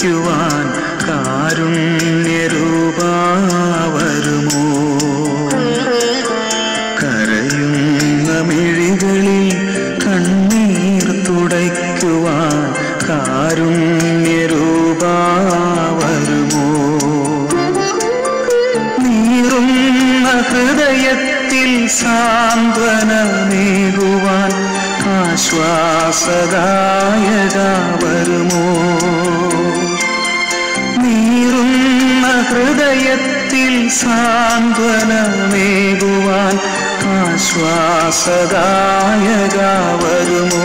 തുടയ്ക്കുവാൻ കാരുണ്യരൂപാ വരുമോ കരയുന്ന മിഴികളിൽ കണ്ണീർ തുടയ്ക്കുവാൻ കാരുണ്യരൂപാ വരുമോ നീറുന്ന ഹൃദയത്തിൽ സാന്ത്വനമേകുവാൻ ആശ്വാസദായക വരുമോ നീറുന്ന ഹൃദയത്തിൽ സാന്ത്വനമേകുവാൻ ആശ്വാസദായക വരുമോ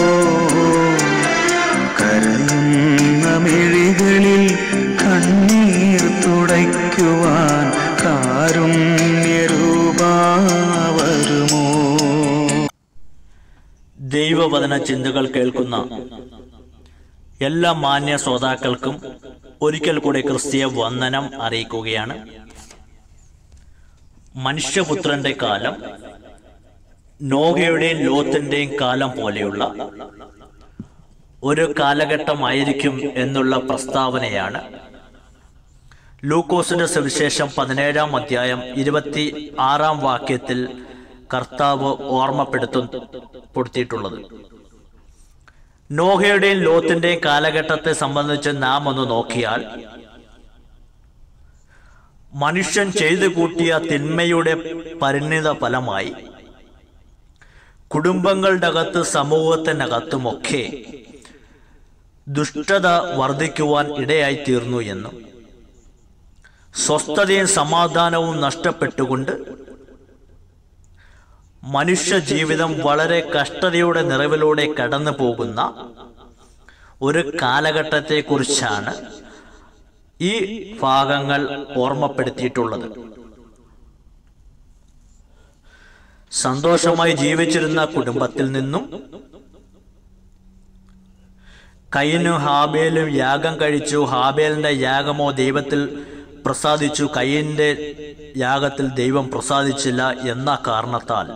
കരയുന്ന മിഴികളിൽ കണ്ണീർ തുടയ്ക്കുവാൻ കാരുണ്യരൂപാ വരുമോ ദൈവവചന ചിന്തകൾ കേൾക്കുന്ന എല്ലാ മാന്യ ശ്രോതാക്കൾക്കും ഒരിക്കൽ കൂടെ ക്രിസ്തീയ വന്ദനം അറിയിക്കുകയാണ് മനുഷ്യപുത്രന്റെ കാലം നോഗയുടെയും ലോത്തിന്റെയും കാലം പോലെയുള്ള ഒരു കാലഘട്ടമായിരിക്കും എന്നുള്ള പ്രസ്താവനയാണ് ലൂക്കോസിന്റെ സുവിശേഷം പതിനേഴാം അധ്യായം ഇരുപത്തി ആറാം വാക്യത്തിൽ കർത്താവ് ഓർമ്മപ്പെടുത്തപ്പെടുത്തിയിട്ടുള്ളത് നോഹയുടെയും ലോത്തിന്റെയും കാലഘട്ടത്തെ സംബന്ധിച്ച് നാം ഒന്ന് നോക്കിയാൽ മനുഷ്യൻ ചെയ്തു കൂട്ടിയ തിന്മയുടെ പരിണിത ഫലമായി കുടുംബങ്ങളുടെ അകത്ത് സമൂഹത്തിനകത്തുമൊക്കെ ദുഷ്ടത വർദ്ധിക്കുവാൻ ഇടയായി തീർന്നു എന്നും സ്വസ്ഥതയും സമാധാനവും നഷ്ടപ്പെട്ടുകൊണ്ട് മനുഷ്യ ജീവിതം വളരെ കഷ്ടതയുടെ നിറവിലൂടെ കടന്നു പോകുന്ന ഒരു കാലഘട്ടത്തെക്കുറിച്ചാണ് ഈ ഭാഗങ്ങൾ ഓർമ്മപ്പെടുത്തിയിട്ടുള്ളത് സന്തോഷമായി ജീവിച്ചിരുന്ന കുടുംബത്തിൽ നിന്നും കയ്യനും ഹാബേലും യാഗം കഴിച്ചു ഹാബേലിന്റെ യാഗമോ ദൈവത്തിൽ പ്രസാദിച്ചു കയ്യന്റെ യാഗത്തിൽ ദൈവം പ്രസാദിച്ചില്ല എന്ന കാരണത്താൽ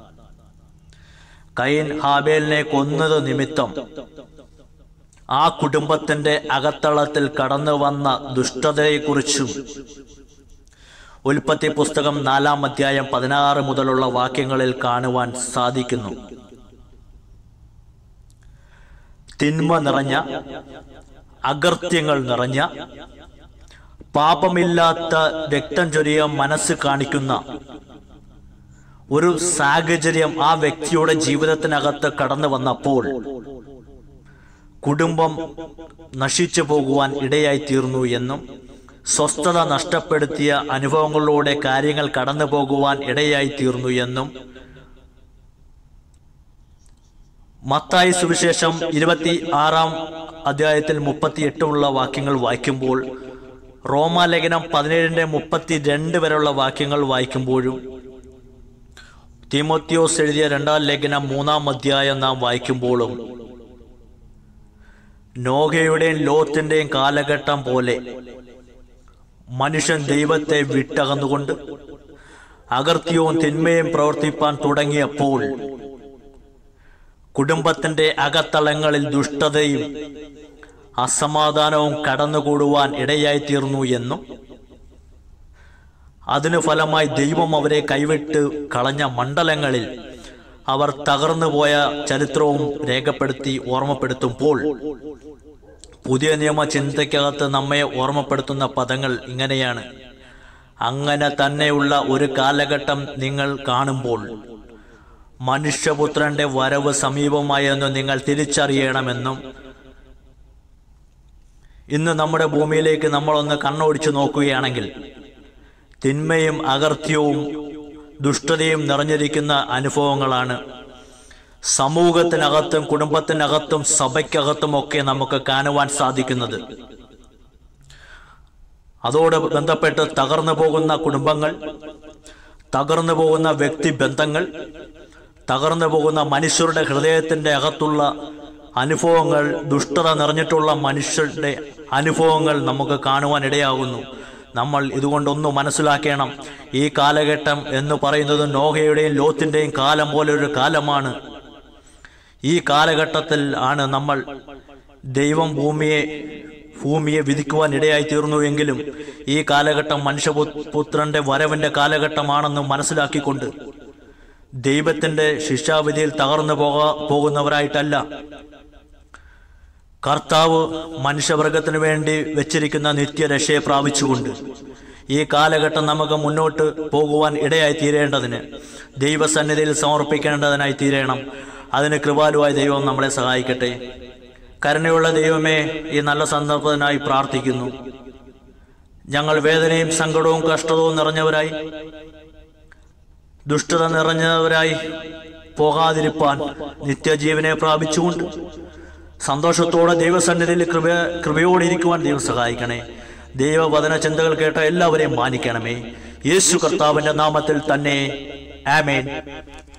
കയ്യൻ ഹാബേലിനെ കൊന്നത് നിമിത്തം ആ കുടുംബത്തിന്റെ അകത്തളത്തിൽ കടന്നു വന്ന ദുഷ്ടതയെക്കുറിച്ചും ഉൽപ്പത്തി പുസ്തകം നാലാം അധ്യായം പതിനാറ് മുതലുള്ള വാക്യങ്ങളിൽ കാണുവാൻ സാധിക്കുന്നു തിന്മ നിറഞ്ഞ അകൃത്യങ്ങൾ നിറഞ്ഞ പാപമില്ലാത്ത രക്തം ചൊരിയ മനസ്സ് കാണിക്കുന്ന ഒരു സാഹചര്യം ആ വ്യക്തിയുടെ ജീവിതത്തിനകത്ത് കടന്നു വന്നപ്പോൾ കുടുംബം നശിച്ചു പോകുവാൻ ഇടയായി തീർന്നു എന്നും സ്വസ്ഥത നഷ്ടപ്പെടുത്തിയ അനുഭവങ്ങളിലൂടെ കാര്യങ്ങൾ കടന്നു പോകുവാൻ ഇടയായി തീർന്നു എന്നും മത്തായി സുവിശേഷം ഇരുപത്തി ആറാം അധ്യായത്തിൽ മുപ്പത്തി എട്ടുമുള്ള വാക്യങ്ങൾ വായിക്കുമ്പോൾ റോമാലേഖനം പതിനേഴിന്റെ മുപ്പത്തി രണ്ട് വരെയുള്ള വാക്യങ്ങൾ വായിക്കുമ്പോഴും തീമോത്യോസ് എഴുതിയ രണ്ടാം ലേഖനം മൂന്നാം അധ്യായം നാം വായിക്കുമ്പോഴും നോഗയുടെയും ലോത്തിന്റെയും കാലഘട്ടം പോലെ മനുഷ്യൻ ദൈവത്തെ വിട്ടകന്നുകൊണ്ട് അകർത്യവും തിന്മയും പ്രവർത്തിപ്പാൻ തുടങ്ങിയപ്പോൾ കുടുംബത്തിന്റെ അകത്തളങ്ങളിൽ ദുഷ്ടതയും അസമാധാനവും കടന്നുകൂടുവാൻ ഇടയായി തീർന്നു എന്നും അതിനു ഫലമായി ദൈവം അവരെ കൈവിട്ട് കളഞ്ഞ മണ്ഡലങ്ങളിൽ അവർ തകർന്നു പോയ ചരിത്രവും രേഖപ്പെടുത്തി ഓർമ്മപ്പെടുത്തുമ്പോൾ പുതിയ നിയമ ചിന്തയ്ക്കകത്ത് നമ്മെ ഓർമ്മപ്പെടുത്തുന്ന പദങ്ങൾ ഇങ്ങനെയാണ് അങ്ങനെ തന്നെയുള്ള ഒരു കാലഘട്ടം നിങ്ങൾ കാണുമ്പോൾ മനുഷ്യപുത്രന്റെ വരവ് സമീപമായെന്ന് നിങ്ങൾ തിരിച്ചറിയണമെന്നും ഇന്ന് നമ്മുടെ ഭൂമിയിലേക്ക് നമ്മളൊന്ന് കണ്ണോടിച്ചു നോക്കുകയാണെങ്കിൽ തിന്മയും അകർത്യവും ദുഷ്ടതയും നിറഞ്ഞിരിക്കുന്ന അനുഭവങ്ങളാണ് സമൂഹത്തിനകത്തും കുടുംബത്തിനകത്തും സഭയ്ക്കകത്തും ഒക്കെ നമുക്ക് കാണുവാൻ സാധിക്കുന്നത് അതോട് ബന്ധപ്പെട്ട് തകർന്നു പോകുന്ന കുടുംബങ്ങൾ തകർന്നു പോകുന്ന വ്യക്തിബന്ധങ്ങൾ തകർന്നു പോകുന്ന മനുഷ്യരുടെ ഹൃദയത്തിന്റെ അകത്തുള്ള അനുഭവങ്ങൾ ദുഷ്ടത നിറഞ്ഞിട്ടുള്ള മനുഷ്യരുടെ അനുഭവങ്ങൾ നമുക്ക് കാണുവാൻ ഇടയാകുന്നു നമ്മൾ ഇതുകൊണ്ടൊന്ന് മനസ്സിലാക്കണം ഈ കാലഘട്ടം എന്ന് പറയുന്നത് നോഹയുടെയും ലോത്തിന്റെയും കാലം പോലെ ഒരു കാലമാണ് ഈ കാലഘട്ടത്തിൽ ആണ് നമ്മൾ ദൈവം ഭൂമിയെ ഭൂമിയെ വിധിക്കുവാൻ ഇടയായി തീർന്നു എങ്കിലും ഈ കാലഘട്ടം മനുഷ്യപുത്രന്റെ വരവിന്റെ കാലഘട്ടമാണെന്ന് മനസ്സിലാക്കിക്കൊണ്ട് ദൈവത്തിന്റെ ശിക്ഷാവിധിയിൽ തകർന്നു പോകാ പോകുന്നവരായിട്ടല്ല കർത്താവ് മനുഷ്യവർഗത്തിനു വേണ്ടി വെച്ചിരിക്കുന്ന നിത്യരക്ഷയെ പ്രാപിച്ചുകൊണ്ട് ഈ കാലഘട്ടം നമുക്ക് മുന്നോട്ട് പോകുവാൻ ഇടയായി തീരേണ്ടതിന് ദൈവസന്നിധിയിൽ സമർപ്പിക്കേണ്ടതിനായി തീരണം അതിന് കൃപാലുവായ ദൈവം നമ്മളെ സഹായിക്കട്ടെ കരുണയുള്ള ദൈവമേ ഈ നല്ല സന്ദർഭത്തിനായി പ്രാർത്ഥിക്കുന്നു ഞങ്ങൾ വേദനയും സങ്കടവും കഷ്ടതവും നിറഞ്ഞവരായി ദുഷ്ടത നിറഞ്ഞവരായി പോകാതിരിപ്പാൻ നിത്യജീവനെ പ്രാപിച്ചുകൊണ്ട് സന്തോഷത്തോടെ ദൈവസന്നിധിയിൽ കൃപ കൃപയോടെ ഇരിക്കുവാൻ ദൈവം സഹായിക്കണേ ദൈവവചന ചിന്തകൾ കേട്ട എല്ലാവരെയും മാനിക്കണമേ യേശു കർത്താവിന്റെ നാമത്തിൽ തന്നെ ആമേൻ